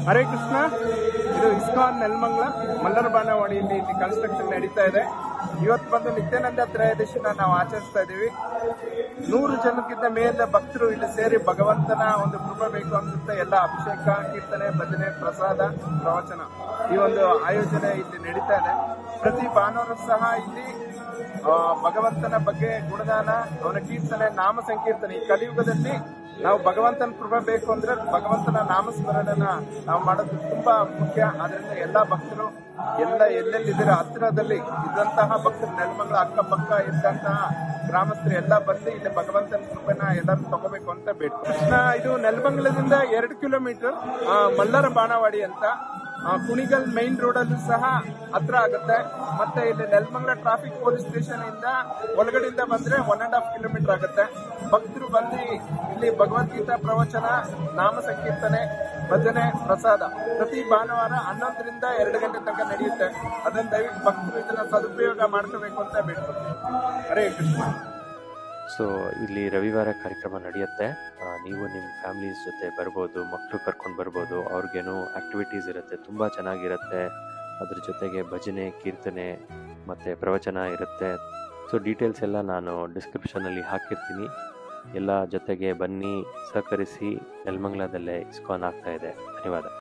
ಹರೇ ಕೃಷ್ಣ ಇದು ಇಸ್ಕಾನ್ ನೆಲಮಂಗಲ ಮಲ್ಲರ ಬಾನವಾಡಿಯಲ್ಲಿ ಇಲ್ಲಿ ಕನ್ಸ್ಟ್ರಕ್ಷನ್ ನಡೀತಾ ಇದೆ ಇವತ್ತು ಬಂದು ನಿತ್ಯಾನಂದ ತ್ರಯೋದಶಿನ ನಾವು ಆಚರಿಸ್ತಾ ಇದ್ದೀವಿ ನೂರು ಜನಕ್ಕಿಂತ ಮೇಲೆ ಭಕ್ತರು ಇಲ್ಲಿ ಸೇರಿ ಭಗವಂತನ ಒಂದು ಕೃಪೆ ಬೇಕು ಅಂತ ಎಲ್ಲ ಅಭಿಷೇಕ ಕೀರ್ತನೆ ಭಜನೆ ಪ್ರಸಾದ ಪ್ರವಚನ ಈ ಒಂದು ಆಯೋಜನೆ ಇಲ್ಲಿ ನಡೀತಾ ಇದೆ ಪ್ರತಿ ಭಾನುವಾರ ಸಹ ಇಲ್ಲಿ ಆ, ಭಗವಂತನ ಬಗ್ಗೆ ಗುಣಗಾನ ಅವನ ಕೀರ್ತನೆ ನಾಮ ಸಂಕೀರ್ತನೆ ಈ ಕಲಿಯುಗದಲ್ಲಿ ನಾವು ಭಗವಂತನ ಕೃಪೆ ಬೇಕು ಅಂದ್ರೆ ಭಗವಂತನ ನಾಮಸ್ಮರಣನ ನಾವು ಮಾಡೋದು ತುಂಬಾ ಮುಖ್ಯ ಆದ್ರಿಂದ ಎಲ್ಲಾ ಭಕ್ತರು ಎಲ್ಲ ಎಲ್ಲೆಲ್ಲಿದ್ದೀರ ಹತ್ತಿರದಲ್ಲಿ ಇದ್ದಂತಹ ಭಕ್ತರು ನೆಲಮಂಗಲ ಅಕ್ಕಪಕ್ಕ ಇದ್ದಂತಹ ಗ್ರಾಮಸ್ಥರು ಎಲ್ಲ ಬಂದು ಇಲ್ಲಿ ಭಗವಂತನ ಕೃಪೆನ ಎಲ್ಲರೂ ತಗೋಬೇಕು ಅಂತ ಬೇಡ ಕೃಷ್ಣ ಇದು ನೆಲಮಂಗಲದಿಂದ ಎರಡು ಕಿಲೋಮೀಟರ್ ಆ, ಮಲ್ಲರ ಬಾಣವಾಡಿ ಅಂತ ಆ, ಕುಣಿಗಲ್ ಮೈನ್ ರೋಡ್ ಅಲ್ಲೂ ಸಹ ಹತ್ರ ಆಗುತ್ತೆ ಮತ್ತೆ ಇಲ್ಲಿ ನೆಲಮಂಗಲ ಟ್ರಾಫಿಕ್ ಪೊಲೀಸ್ ಸ್ಟೇಷನ್ ಇಂದ ಒಳಗಡೆಯಿಂದ ಬಂದ್ರೆ ಒನ್ ಅಂಡ್ ಹಾಫ್ ಕಿಲೋಮೀಟರ್ ಆಗುತ್ತೆ ಭಕ್ತರು ಬಂದು ಇಲ್ಲಿ ಭಗವದ್ಗೀತಾ ಪ್ರವಚನ ನಾಮ ಸಂಕೀರ್ತನೆ ಭಜನೆ ಪ್ರಸಾದ ಪ್ರತಿ ಭಾನುವಾರ ಹನ್ನೊಂದರಿಂದ ಎರಡು ಗಂಟೆ ತನಕ ನಡೆಯುತ್ತೆ ಅದನ್ನ ದಯವಿಟ್ಟು ಭಕ್ತರು ಇದನ್ನ ಸದುಪಯೋಗ ಮಾಡ್ಕೋಬೇಕು ಅಂತ ಬೇಡ್ಕೊಳ್ತೀನಿ ಹರೇ ಕೃಷ್ಣ ಸೊ ಇಲ್ಲಿ ರವಿವಾರ ಕಾರ್ಯಕ್ರಮ ನಡೆಯುತ್ತೆ ಆ, ನೀವು ನಿಮ್ಮ ಫ್ಯಾಮಿಲೀಸ್ ಜೊತೆ ಬರ್ಬೋದು ಮಕ್ಕಳು ಕರ್ಕೊಂಡು ಬರ್ಬೋದು ಅವ್ರಿಗೇನು ಆಕ್ಟಿವಿಟೀಸ್ ಇರುತ್ತೆ ತುಂಬ ಚೆನ್ನಾಗಿರುತ್ತೆ ಅದ್ರ ಜೊತೆಗೆ ಭಜನೆ ಕೀರ್ತನೆ ಮತ್ತು ಪ್ರವಚನ ಇರುತ್ತೆ ಸೊ ಡೀಟೇಲ್ಸ್ ಎಲ್ಲ ನಾನು ಡಿಸ್ಕ್ರಿಪ್ಷನಲ್ಲಿ ಹಾಕಿರ್ತೀನಿ ಎಲ್ಲ ಜೊತೆಗೆ ಬನ್ನಿ ಸಹಕರಿಸಿ ನೆಲಮಂಗಲದಲ್ಲೇ ಇಸ್ಕಾನ್ ಆಗ್ತಾ ಇದೆ ಧನ್ಯವಾದ